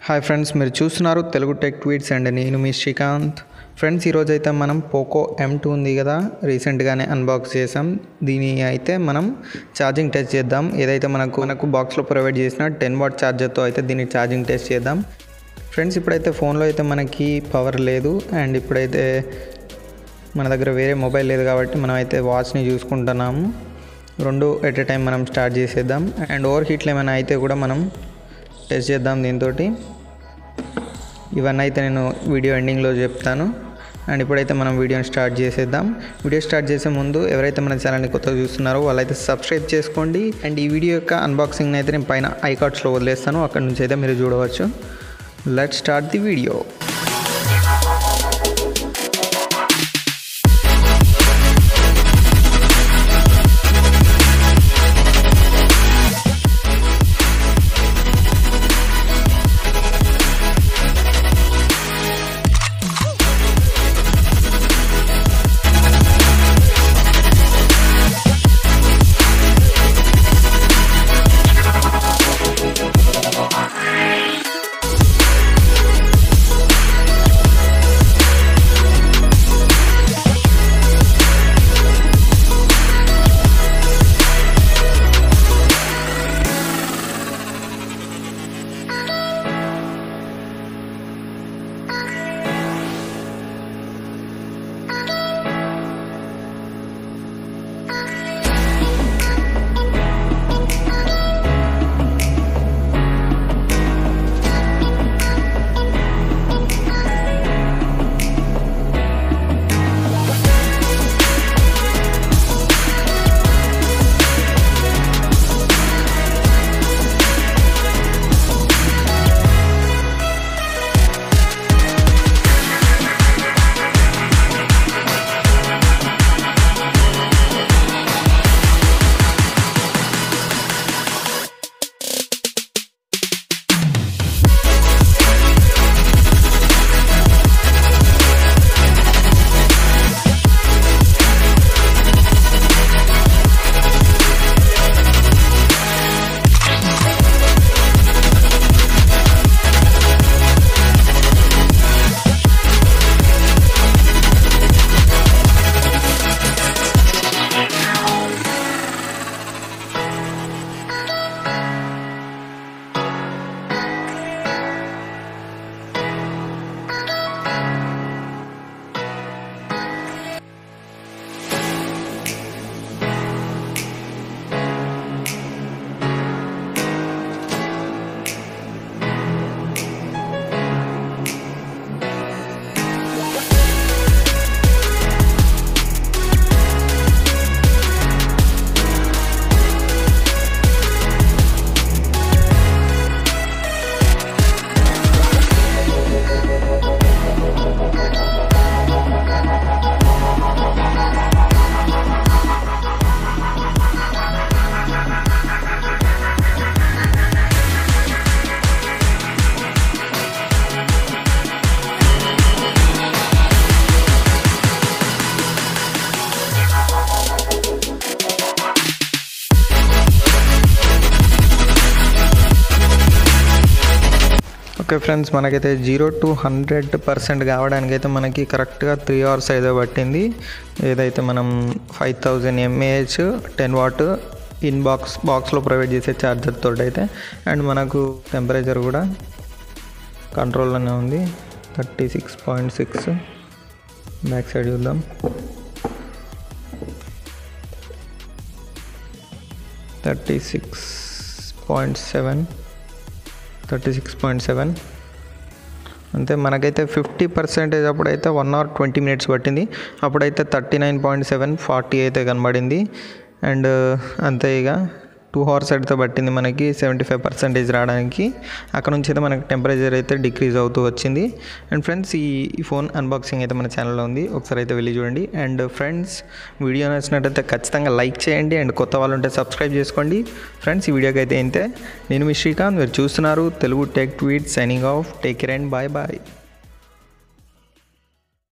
hi friends మీరు చూస్తున్నారు Telugu tech tweets and నేను మీ శ్రీకాంత్ ఫ్రెండ్స్ ఈరోజు అయితే మనం పోకో ఎం టూ ఉంది కదా రీసెంట్గానే అన్బాక్స్ చేసాం దీని అయితే మనం ఛార్జింగ్ టెస్ట్ చేద్దాం ఏదైతే మనకు మనకు బాక్స్లో ప్రొవైడ్ చేసిన టెన్ వాట్ ఛార్జర్తో అయితే దీన్ని ఛార్జింగ్ టెస్ట్ చేద్దాం ఫ్రెండ్స్ ఇప్పుడైతే ఫోన్లో అయితే మనకి పవర్ లేదు అండ్ ఇప్పుడైతే మన దగ్గర వేరే మొబైల్ లేదు కాబట్టి మనం అయితే వాచ్ని చూసుకుంటున్నాము రెండు ఎట్ ఎ టైం మనం స్టార్ట్ చేసేద్దాం అండ్ ఓవర్ హీట్లు ఏమైనా అయితే కూడా మనం టెస్ట్ చేద్దాం దీంతో ఇవన్నీ అయితే నేను వీడియో ఎండింగ్లో చెప్తాను అండ్ ఇప్పుడైతే మనం వీడియోని స్టార్ట్ చేసేద్దాం వీడియో స్టార్ట్ చేసే ముందు ఎవరైతే మన ఛానల్ని కొత్తగా చూస్తున్నారో వాళ్ళైతే సబ్స్క్రైబ్ చేసుకోండి అండ్ ఈ వీడియో యొక్క అన్బాక్సింగ్ అయితే నేను పైన ఐకార్డ్స్లో వదిలేస్తాను అక్కడ నుంచి అయితే మీరు చూడవచ్చు let start the video okay friends మనకైతే జీరో టు హండ్రెడ్ పర్సెంట్ కావడానికి అయితే మనకి కరెక్ట్గా త్రీ అవర్స్ అయితే పట్టింది ఏదైతే మనం five thousand mAh ten watt in box బాక్స్లో ప్రొవైడ్ చేసే ఛార్జర్ తోటి అయితే అండ్ మనకు టెంపరేచర్ కూడా కంట్రోల్లోనే ఉంది thirty six point six back side చూద్దాం thirty six point seven thirty six point seven అంతే మనకైతే ఫిఫ్టీ పర్సెంటేజ్ అప్పుడైతే వన్ అవర్ ట్వంటీ మినిట్స్ పట్టింది అప్పుడైతే thirty nine point seven forty అయితే కనబడింది అండ్ అంతే ఇక టూ అవర్స్ అయితే పట్టింది మనకి సెవెంటీ ఫైవ్ పర్సెంటేజ్ రావడానికి అక్కడ నుంచి అయితే మనకి టెంపరేచర్ అయితే డిక్రీజ్ అవుతూ వచ్చింది అండ్ ఫ్రెండ్స్ ఈ ఈ ఫోన్ అన్బాక్సింగ్ అయితే మన ఛానల్లో ఉంది ఒకసారి అయితే వెళ్ళి చూడండి అండ్ ఫ్రెండ్స్ వీడియో నచ్చినట్టయితే ఖచ్చితంగా లైక్ చేయండి అండ్ కొత్త వాళ్ళు ఉంటే సబ్స్క్రైబ్ చేసుకోండి ఫ్రెండ్స్ ఈ వీడియోకి అయితే ఇంతే నేను మీ శ్రీకాంత్ మీరు చూస్తున్నారు Telugu tech tweet signing off take care and bye bye